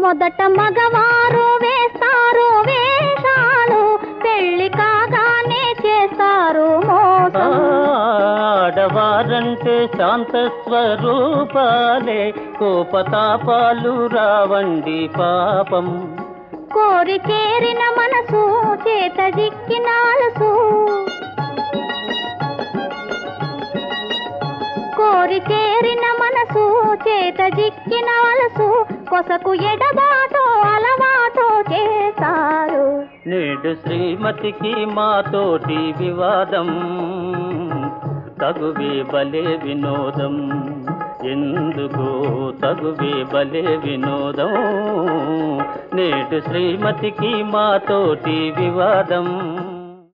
మొదట మగవారు వేస్తారు వేషాలు పెళ్లి కాగానే చేస్తారు మోసం ఆడవారంటే శాంత స్వరూపాలే కోపతాపాలు రావండి పాపం కోరి చేరిన మనసు చేత జిక్కినాలసు కోరి చేరిన మనసు చేత జిక్కినాలసు కొసకు ఎడబాటో అలవాటో చేశారు నేడు శ్రీమతికి మాతోటి వివాదం తగువే బలే వినోదం ఎందుకు తగువే బలే వినోదం నేడు శ్రీమతికి మాతోటి వివాదం